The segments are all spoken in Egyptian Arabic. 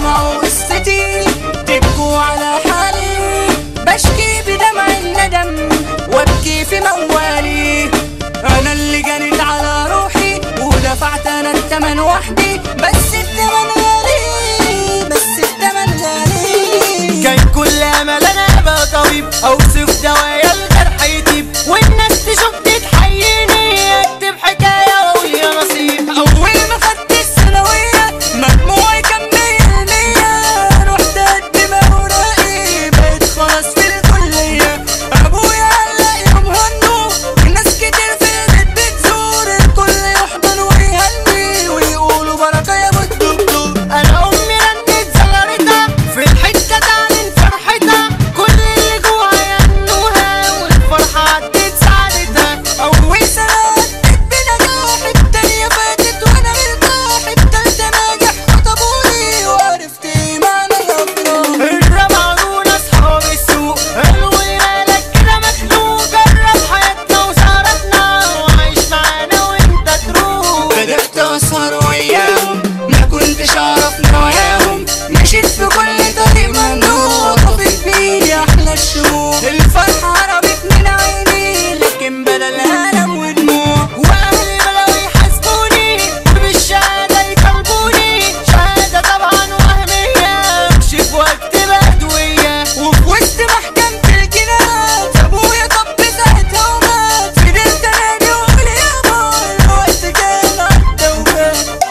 تسمعوا قصتي تبكوا على حالي بشكي بدمع الندم وابكي في موالي انا اللي جنيت على روحي ودفعت انا التمن وحدي بس التمن غالي بس التمن غالي كان كل امل انا ابقى طبيب اوصف دوايا الجرح يطيب والناس تشوف تتحييني اكتب حكايه ويا نصيب اول ما خدت الثانويه مجموعي كان مية المية رحت اقدم اوراقي بقيت خلاص في الكليه ابويا قال يوم هنو ناس كتير في البيت بتزور الكل يحضن ويهني ويقولوا بركه يا ابو الدكتور انا امي رنت زغرتها في الحته تعلن فرحتها كل اللي جوايا ينوها والفرحه عدت سعادتها اول سنه عدت بنجاح التانيه فاتت وانا مرتاح التالته ناجح خطبوني وعرفت ايه معنى الافراح الرابعه دول اصحاب السوق قالوا لي مالك كده مخلوق جرب حياتنا وسهرتنا وعيش معانا وانت تروح بدأت أسهر وياهم ما كنتش أعرف نواياهم مشيت في كل طريق ممنوع طفت بيه أحلى الشموع الفرحة هربت من عيني لكن بدلها ألم ودموع واهلي بدأوا يحاسبوني وبالشهادة يطالبوني شهادة طبعا وهمية اكشف واكتب ادوية وفي وسط محكمة الجنايات أبويا طب ساعتها ومات فضلت أنادي وأقول يابا الوقت كان عدى وفات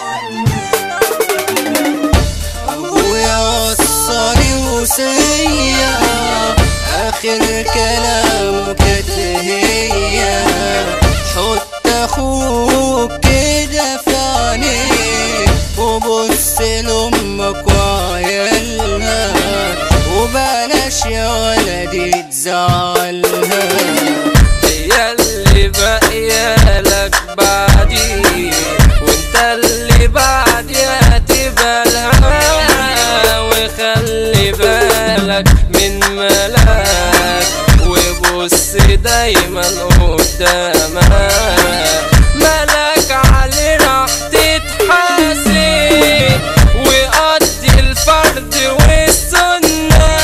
أبويا وصاني وصية آخر كلامه كانت هي حط أخوك كده في عينيك وبص لأمك وعيالها وبلاش يا ولدي تزعلها هي اللي باقية لك بعدي وانت اللي بعدي هتبقى لها وخلي بالك من ملاك وبص دايما قدامك ملاك عليه راح تتحاسب وقضي الفرد والسنة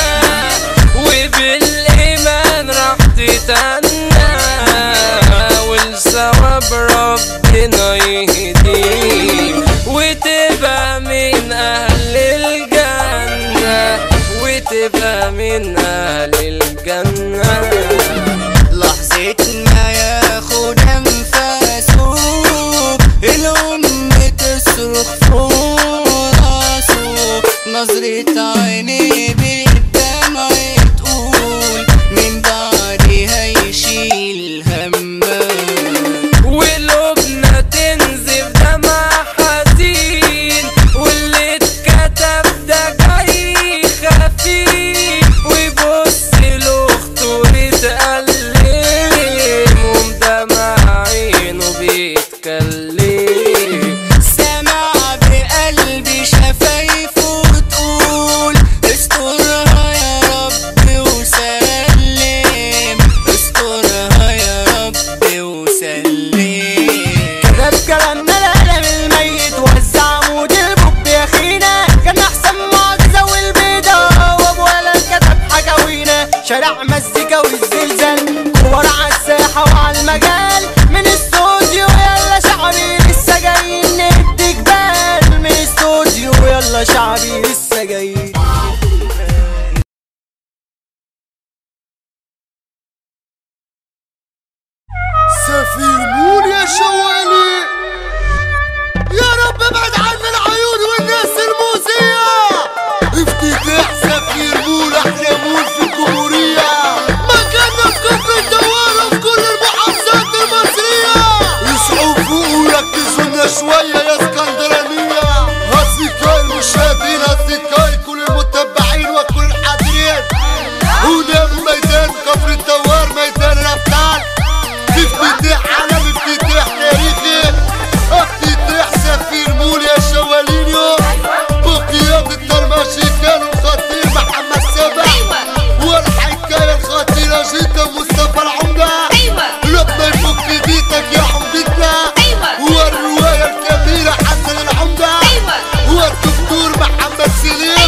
وبالإيمان راح تتنى والثواب ربنا يهديك وتبقى من أهل الجنة وتبقى من أهل الجنة لحظة ما ياخد أنفاسه الأم تصرخ فوق راسه نظرة عيني بالدمع تقول من بعدها يشيل همه وقلوبنا تنزف دمع حزين واللي اتكتب ده جاي خفيف ويبص لاخته يتألم ومدمع عينه بيتكلم سمع بقلبي شفايفه تقول استرها يا رب وسلم استرها يا رب وسلم ده بكلامنا القلم الميت وزع عمود البوب يا خينا كان احسن معجزة والبيضة وابو ولد كتب حكاوينا شارع مزيكا والزلزال كور على الساحة وعلى المجال من استوديو يلا شعبي لسه جايين ندي جبال من استوديو يلا شعبي لسه جايين سفير مول يا شوالي يا رب ابعد عنا العيون والناس المؤذية افتتاح سفير مول احلى مول في الجمهورية مكاننا في كفر الدوار وفي كل المحافظات المصرية يصحوا فوق وركزوا لنا شوية يا اسكندرانية اصدقائي المشاهدين اصدقائي كل المتبعين وكل الحاضرين هنا من ميدان كفر الدوار ميدان الابطال افتتاح عالم افتتاح تاريخي افتتاح سفير مول يا شوالينيو بقيادة الدرماشي كان الخطير محمد سبع والحكاية الخطيرة جدا مصطفى العمدة لما يفك ايديتك يا عمدتنا والرواية الكبيرة حسن العمدة والدكتور محمد سليم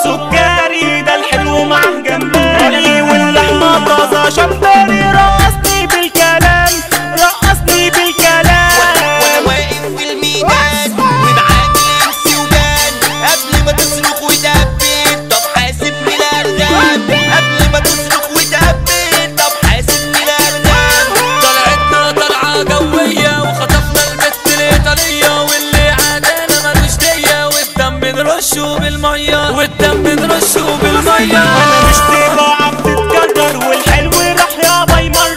سكري ده الحلو مع الجمبري واللحمة طازة شمبري رقصني بالكلام رقصني بالكلام وانا واقف في الميدان ومعاك لمسي وبان قبل ما تصرخ وتهبد طب حاسب من الالغام قبل ما تصرخ وتهبد طب حاسب من الالغام طلعتنا طلعة جوية وخطفنا البت الإيطالية واللي عادانا ملوش دية والدم بنرشه بالمية والدم بنرشه بالمية انا مش طباعة بتتكرر والحلو راح يا باي مرة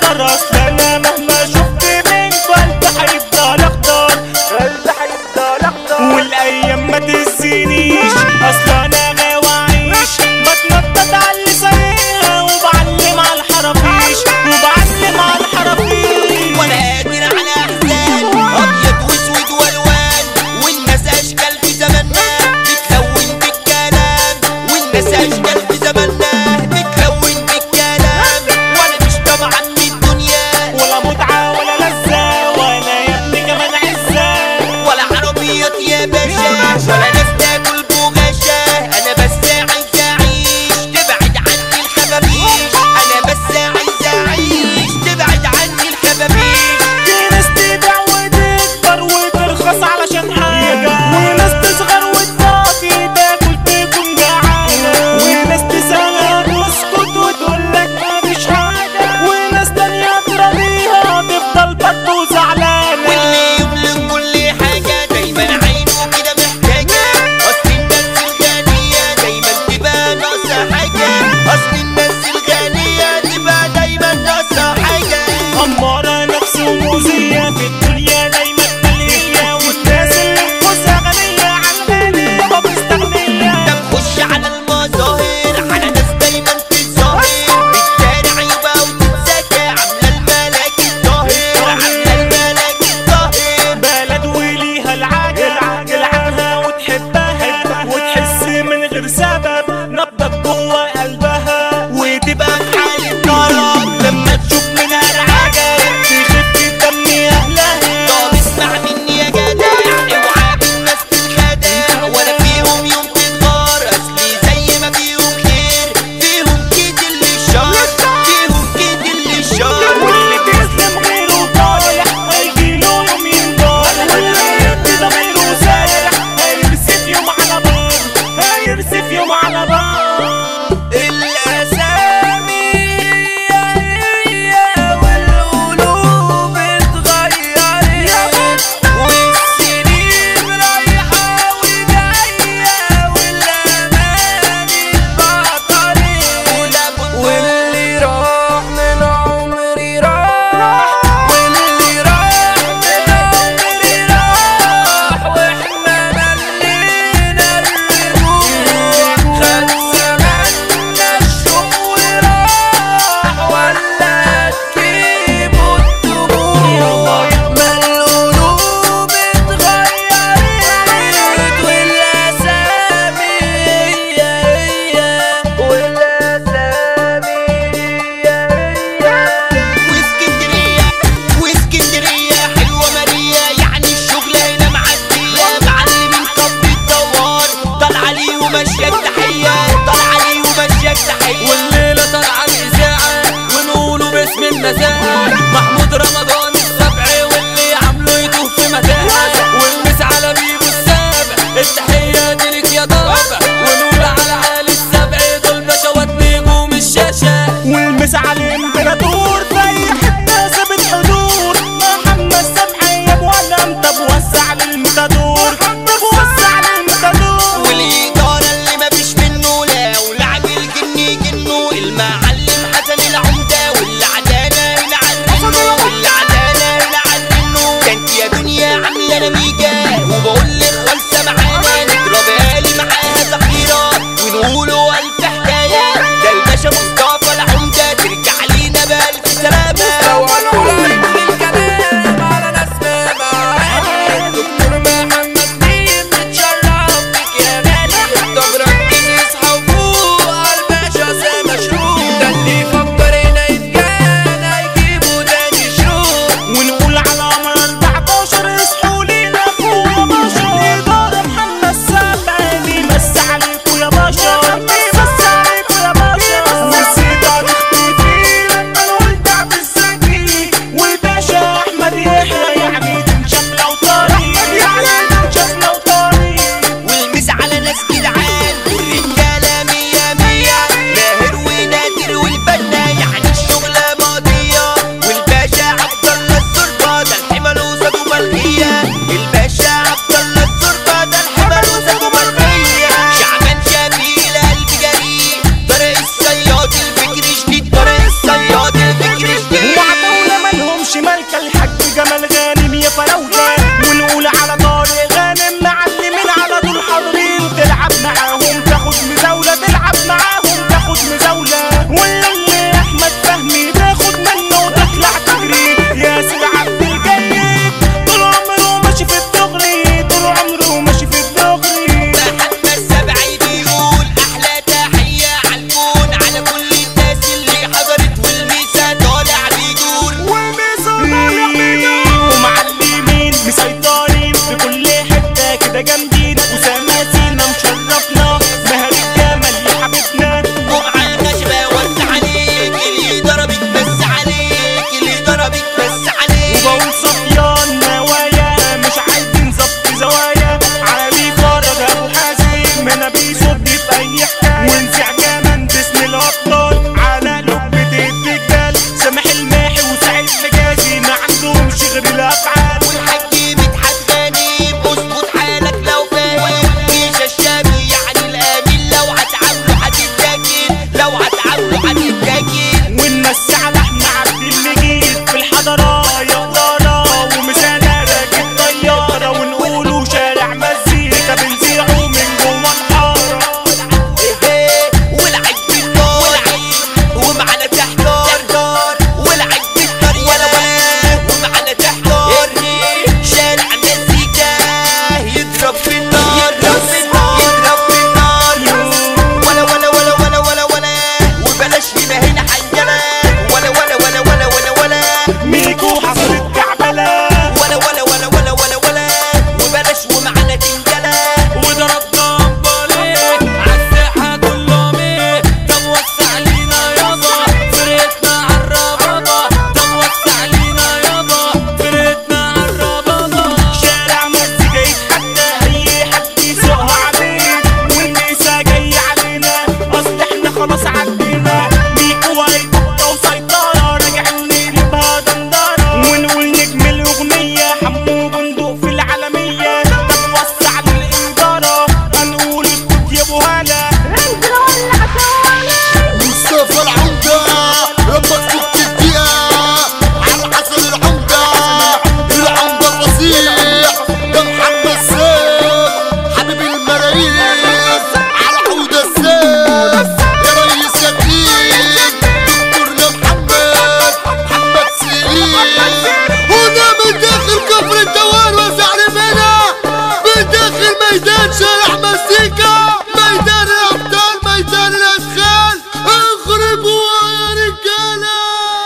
ميدان شارع مزيكا ميدان الابطال ميدان الاشغال اخربوا يا رجاله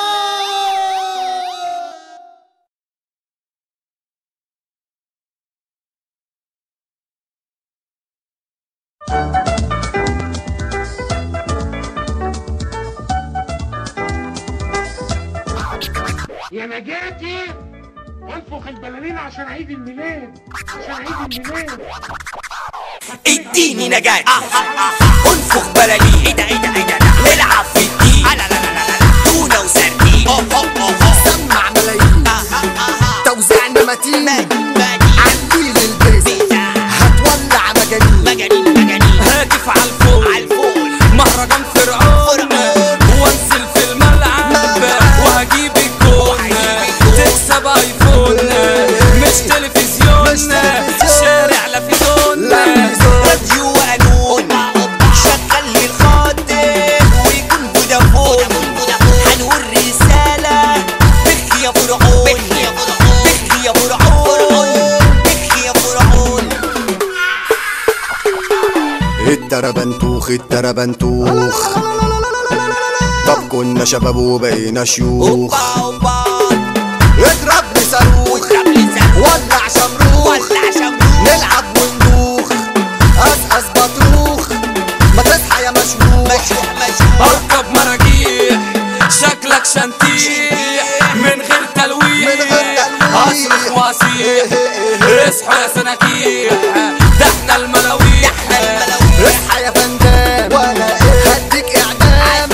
يا نجاتي انفخ البلالين عشان عيد الميلاد عشان عيد الميلاد اديني نجاة انفخ بلالين ايه ده ايه ده ايه ده العب في الدين لا لا لا لا لا تونة وسردين سمع ملايين توزيعنا متين عندي للبيت هتولع مجانين مجانين مجانين هاتف على الفول مهرجان فرعون وانزل في الملعب وهجيب الجون تكسب ايفون مش تلفزيون شارع لا في دون راديو وقانون شغل لي الخاطر ويكون فودافون هنقول رسالة بخ يا فرعون بخ يا فرعون بخ يا فرعون التربنتوخ التربنتوخ طب كنا شباب وبقينا شيوخ اوبا اوبا اضرب لي صاروخ واضرب لي زنبوخ ولع شمروخ ولع شمروخ نلعب وندوخ قصقص بطروخ ما تصحى يا مشروخ مشروع مشروع اركب مراجيح شكلك شنتيح من غير تلويح من غير تلويح. اصرخ واصيح اصحوا يا سناكيح ده احنا الملاويح اصحى يا فندام هديك اعدام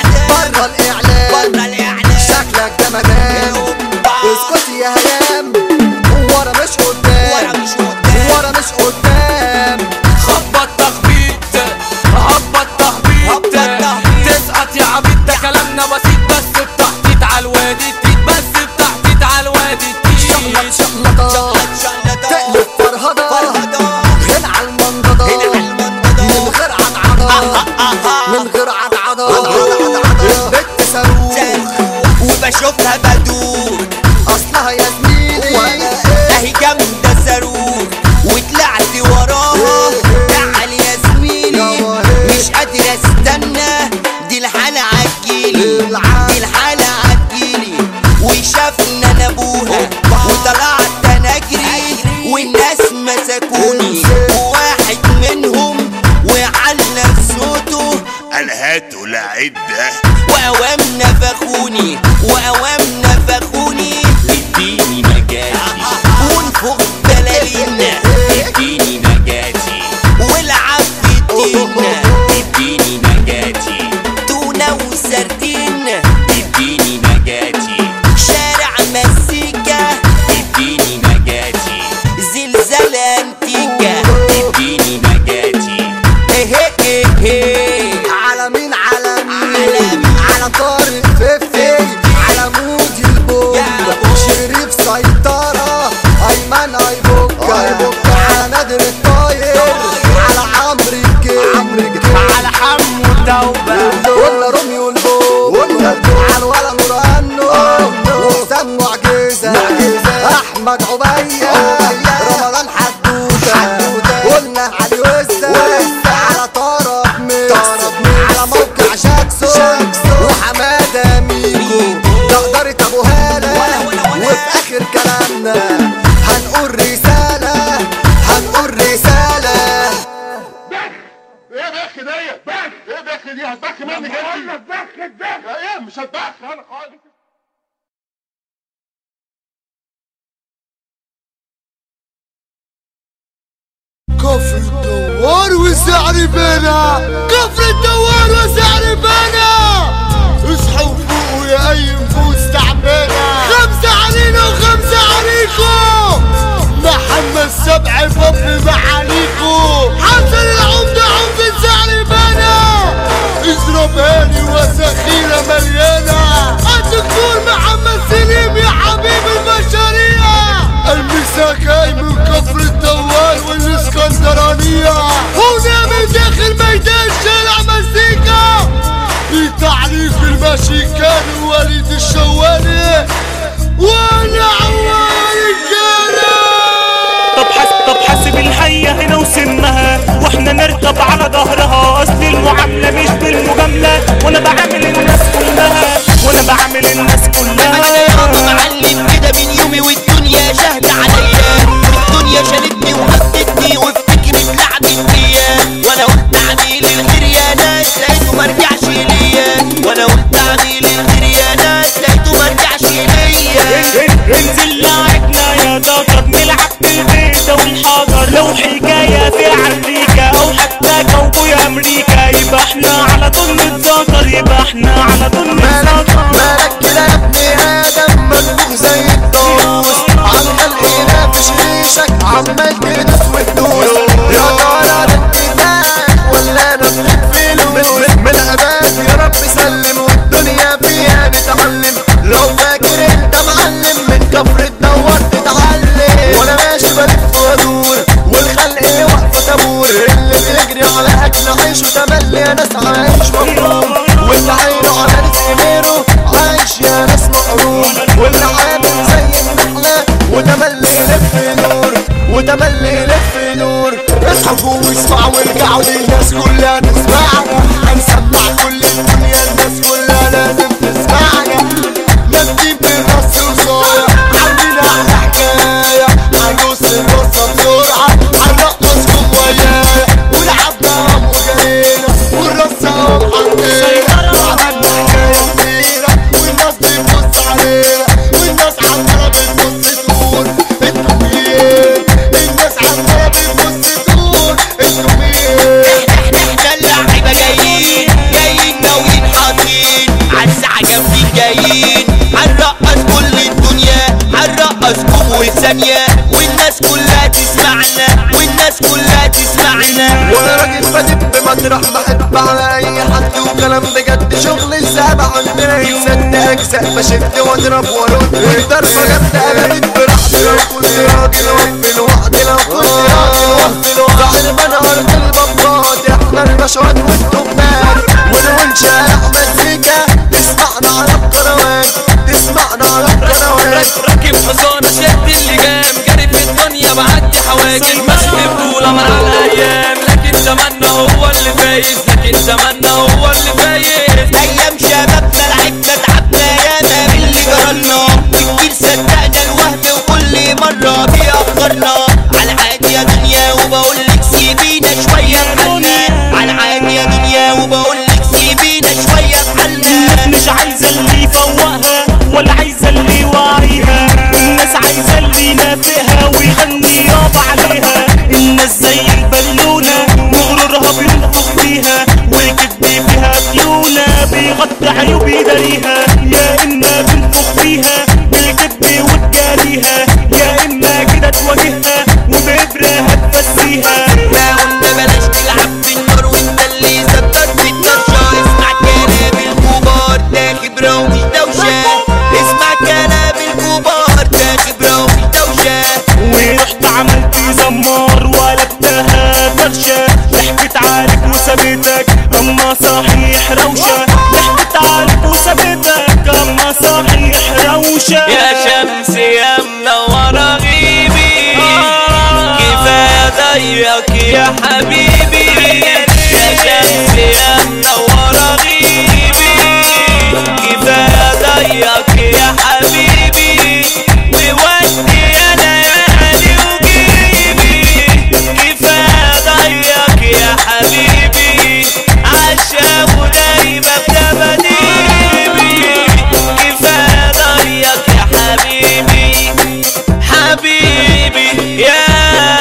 بره الاعلام بره الاعلام شكلك ده مدام اسكت يا هيام ورا مش قدام ورا مش قدام. ورا مش قدام خبط تخبيط هبط تهبيط هبط تهبيط. تسقط يا عبيط ده كلامنا بسيط بس بتحطيط على الوادي التيت بس بتحطيط على الوادي التيت شقلطة تقلب فرهضة فرهضة. هنا على المنضدة هنا على المنضدة. من غير عضعضة من غير عضعضة البت صاروخ وبشوفها بدور اصلها يا زميلي اهي جامدة صاروخ وطلعت وراها تعال يا زميلي مش قادر استنى دي الحالة عتجيلي دي الحالة عتجيلي وشافنا انا ابوها وطلعت انا اجري والناس مسكوني وواحد منهم وعلى صوته قال هاتوا العدة وأوام نفخوني وأوام نفخوني اديني نجاتي وانفخ بلالينا اديني نجاتي والعب في الدينا اديني نجاتي تونة وسردين اديني نجاتي شارع مزيكا اديني نجاتي زلزال انتيكا اديني نجاتي ايه ايه ايه على مين على على مين مين؟ على طارق فيفي على مودي البوم يا شريف سيطرة أيمن أيبوكا على نادر الطاير على عمرو الجيم على حمو التوبة ولا روميو البوم على ولا نور أنو وحسام معجزة أحمد عبية رمضان حدوتة قلنا علي وسة على طرف ميكس على موقع شاكسون وحمادة ميكو تقدر ابو هالة وفي اخر كلامنا هنقول رسالة هنقول رسالة ايه بخ ديت بخ ايه بخ دي هتبخ مني كده بقول لك بخ البخ ايه مش هتبخ انا خالص كفر الدوار وسعر بنا كفر الدوار وسعر بنا اصحوا فوقوا يا اي نفوس تعبانة خمسة علينا وخمسة عليكم محمد سبع باب معاليكم حسن العمدة عمدة سعر بنا اضرب هاني وسخيرة مليانة الدكتور محمد سليم يا حبيب البشرية المسا جاي من كفر الدوار والاسكندرانية هنا من داخل ميدان شارع مزيكا بتعليق المشيكان وليد الشوالي وانا عوار الجنة طب حس طب حاسب الحية هنا او حكاية في امريكا او حتى كوبوي امريكا يبقى احنا على طول نتذكر يبقى احنا على طول مالك نتذكر مالك كده يا ابني ادم منفوخ زي الدوس عمال ينافش ريشك عمال تدوس وتدوس يا ترى ده انتهاك ولا انا بجيب فلوس من الاباد يا رب سلم والدنيا فيها نتعلم لو فاكر انت معلم من كفر تدور تتعلم وانا ماشي بلف وادور والخلق واقفه تبور اللي بيجري على اكل عيش وتملي يا ناس عايش مفروم واللي عينه على رزق غيره عايش يا ناس محروم واللي عامل زي النحلة وتملي يلف نور وتملي يلف نور اصحوا واسمعوا وارجعوا للناس كلها تسمعنا هنسمع كل الدنيا الناس كلها لازم تسمعنا لابسين في الرص وصايع عاملين احلى حكاية هنقص القصة بسرعة هنرقصكم ويايا والعبدة وجرينا والرصة وحطينا وعملنا حكاية كبيرة والناس بتبص علينا والناس عمالة بتبص تقول انتوا مين الناس عمالة بتبص تقول انتوا مين احنا اللعيبة جايين جايين ناويين حاطين عالساعة جامدين جايين هنرقص كل الدنيا هنرقصكم والثانية والناس كلها تسمعنا والناس كلها تسمعنا وانا راجل بدب مطرح بحب على اي حد وكلام بجد شغل السابع عندنا يسد اجزاء بشد واضرب وارد والضربه جامده قلبت براحتي لو كنت راجل وقف لوحدي لو كنت راجل وقف لوحدي صاحب انا ارض البطات احنا البشوات والتوبات ونقول شارع مزيكا تسمعنا على القنوات تسمعنا على القنوات راكب حصانة شد اللجام جري في الدنيا بعدي حواجز ماشي بطولة مع الأيام لكن زماننا هو اللي فايز لكن زماننا هو اللي فايز ايام شبابنا لعبنا تعبنا ياما باللي جرالنا كتير صدقنا الوهم وكل مرة بيأخرنا على عادي يا دنيا وبقولك سيبينا شوية بحالنا على عادي يا دنيا وبقولك سيبينا شوية بحالنا مش عايزة اللي يفوقها ولا عايزة اللي يوعيها الناس عايزة اللي ينافقها ويغني يابا عليها الناس زي البالونة وغرورها بينفخ فيها والكذب فيها ديونة بيغطي عيوب يداريها يا إما بينفخ فيها بالكذب وتجاريها يا إما كده تواجهها وبإبرة هتفسيها ما قلنا بلاش تلعب بالنار وانت اللي زبطت بالطرشة اسمع كلام الكبار ده خبرة ومش دوشة اسمع كلام الكبار ده خبرة ومش دوشة ورحت عملت زمار وقلبتها فرشة ضحكت عليك وسابتك اما صحيح روشة ضحكت عليك وسابتك اما صحيح روشة يا شمس يا منورة غيبي كفاية ضيق يا حبيبي يا شمس يا منورة غيبي كفاية ضيق يا حبيبي وودي يا ليالي وجيبي كفاية ضيق يا حبيبي عشاق دايما بتبديبي كفاية ضيق يا حبيبي حبيبي يا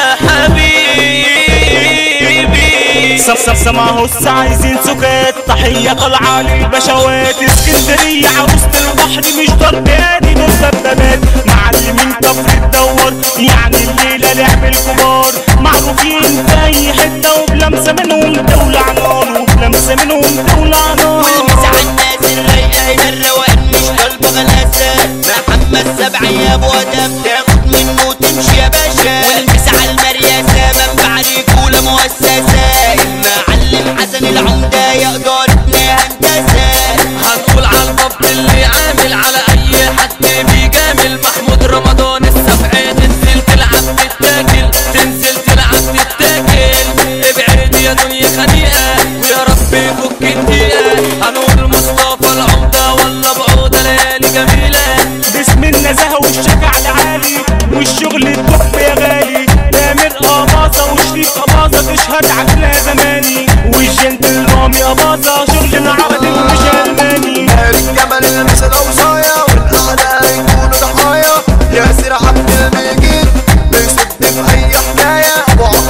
حبيبي سم سم سماهو السا عايزين سكات تحية طالعة للبشوات اسكندرية عروسة البحر مش ضرباني دول دبابات معلمين كفر الدور يعني الليلة لعب الكبار معروفين في أي حتة وبلمسة منهم تولع نار وبلمسة منهم تولع نار والمسا على الناس الرايقة هنا الروقان مش طالبة غلاسة محمد سبعي يا ابو ادم تاخد منه وتمشي يا باشا والمسا على المرياسة منبع رجولة مؤسسة المعلم حسن العمدة يا إدارتنا هندسة هنقول على الضبط اللي عامل على اي حد بيجامل محمود رمضان السبعي تنزل تلعب تتاكل تنزل تلعب تتاكل ابعد يا دنيا خنيقة ويا رب يفك الدقيقة هنقول مصطفى العمدة ولا بعودة ليالي جميلة باسم النزاهة والشجع العالي والشغل التحفة يا غالي تامر قباصة وشريف قباصة تشهد عقلها زماني والجنتل رامي قباصة شغلنا عربي ومش ألماني الجمل المثل وصايا والاعداء يكونوا ضحايا ياسر عبد المجيد بيصد في اي حكايه ابو عمرو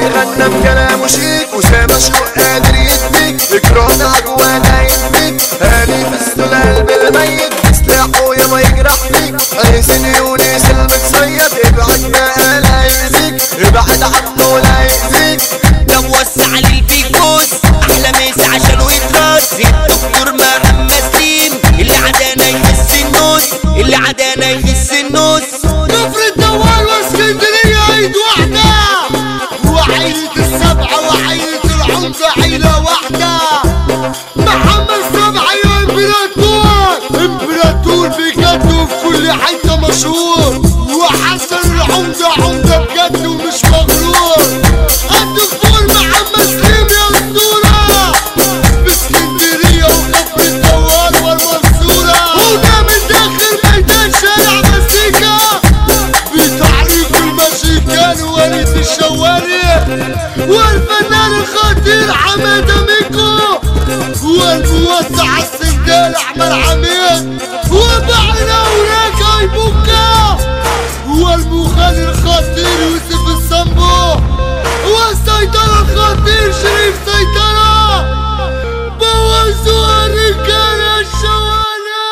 غنى بكلامه شيك وسامة شوق قادر يديك اكران عجوانا يديك هاني في السل قلب الميت سلاحه يا ما يجرح فيك عايزين يونس المتصيد ابعد ما قال هيأذيك ابعد عنه لا يأذيك ده موسع للفيكوس احلى ميس عشانه يتراس الدكتور محمد سليم اللي عدانا يحس النوس اللي عدانا يحس النوس كفر الدوار واسكندرية عيد واحدة وعيلة السبعة وعيلة العمدة عيلة واحدة محمد سبعة يا امبراطور امبراطور بجد وفي كل حتة مشهور وحسن العمدة عمدة بجد ومش مغرور الدكتور محمد سليم يا اسطورة في اسكندرية وكفر الدوار والمنصورة وده من داخل ميدان شارع مسيكا بتعريف المشيكان وليد الشوارع والفنان الخطير حمادة ميكو والموسع السندال احمد حميد وبعنا وراك ايبوكا والمغني الخطير يوسف الصنبو والسيطرة الخطير شريف سيطرة بوظوا الرجالة الشوارع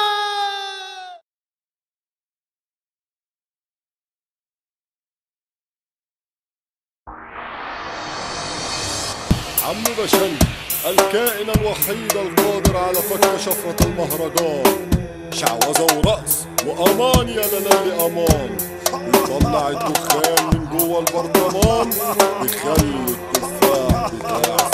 عم بشن الكائن الوحيد القادر على فك شفرة المهرجان شعوذة ورقص وأمان يا لالي أمان يطلع الدخان من جوه البرطمان يخلي التفاح بتاع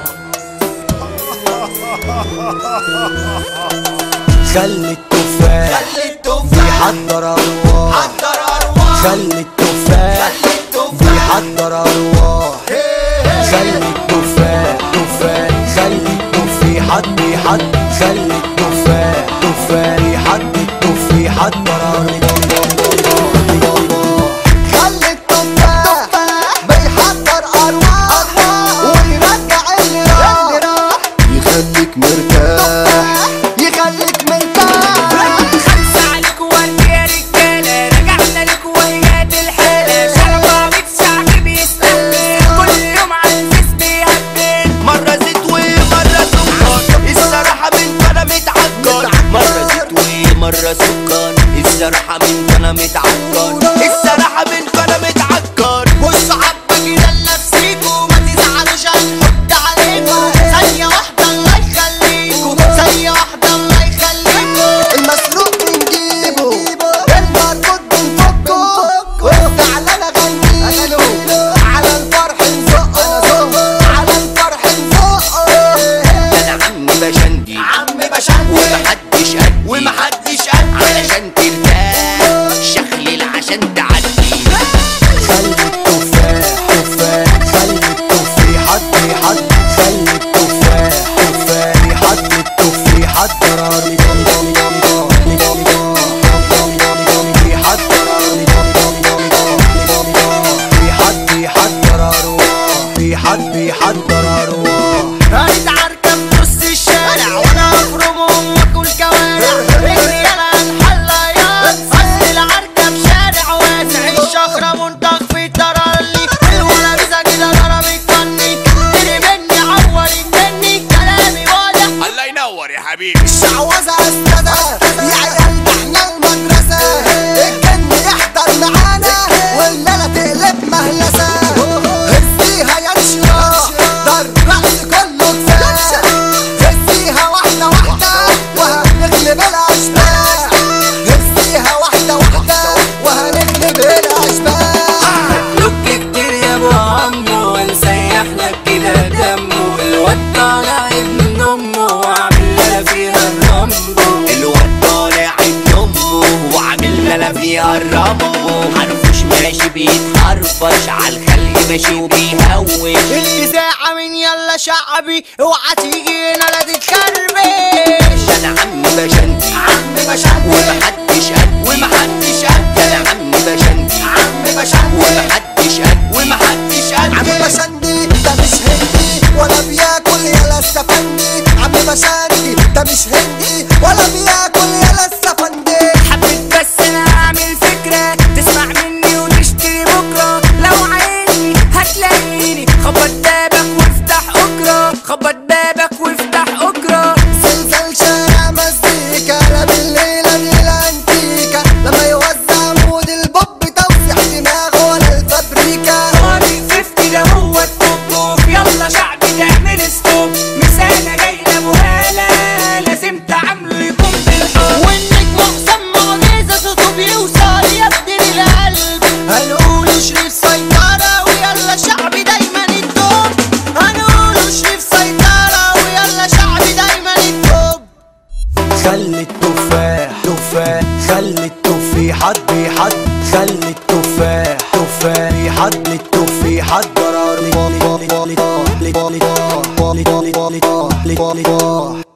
زمان خلي التفاح خلي التفاح بيحضر ارواح حضر ارواح خلي التفاح خلي التفاح بيحضر ارواح خلي التفاح تفاح خلي التفاح بيحض خلي التفاح تفاح يحد التفاح يحضر ارواح خلي التفاح بيحضر ارواح ويرجع اللي راح يخليك مرتاح يخليك مرتاح خمسة عليك ورد يا رجالة رجعنا لك وهيات الحالة شربة بتشعب بيستهبل كل يوم على الفيس بيهبل مرة زيت ومرة سكر الصراحة من انا متعكر مرة زيت ومرة سكر الصراحة من انا متعكر الصراحة من انا متعكر بص عبا كده لنفسيكوا ما تزعلوش هنحط عليكوا ثانية واحدة الله يخليكوا ثانية واحدة الله يخليكوا المسروق بنجيبه المربوط بنفكه والزعلان اغنيله على الفرح نزقه على الفرح نزقه انا عمي بشندي عم بشندي ومحدش قدي ومحدش قد علشان ترتاح شخلل عشان تعدي خلي التفاح تفاح خلي التفاح حد يحد خلي التفاح تفاح يحد التفاح حد حد بيحضر اروح قاعد عركب نص الشارع وانا افرمهم واكل كوارع رجلي يلا الحلايات اصل العركب شارع واسع الشخرة منطق في ترالي الولا بيزا كده ضرب الكني تري مني عور الجني كلامي واضح الله ينور يا حبيبي الشعوذة استاذة يا عيال ده احنا المدرسة الجن يحضر معانا والليلة تقلب مهلسة هزيها يا نشرة ده الرقص كله كفاح هزيها واحدة واحدة وهنغلب الأشباح هزيها واحدة واحدة وهنغلب الأشباح لوك كتير يا ابو عمو ونسيح لك كده دمه الواد طالع ابن امه وعامل لها فيها الرامبو الواد طالع ابن امه وعامل لنا فيها الرامبو حرفوش ماشي بيتحرفش عالخلق ماشي وبيهوش الإذاعة من يلا شعبي اوعى تيجي هنا لا تتخربش انا عمي بشندي عم بشندي ومحدش قد ومحدش قد انا عمي بشندي عم بشندي ومحدش قد ومحدش عم قد بشندي ده مش هندي ولا بياكل يلا استفندي عم بشندي ده مش هندي ولا بياكل يلا استفندي حبيت بس انا اعمل فكرة تسمع مني وتشتري بكرة لو عايزني هتلاقي خلي التفاح بيحد خلي التفاح تفاح بيحد التفاح ضرر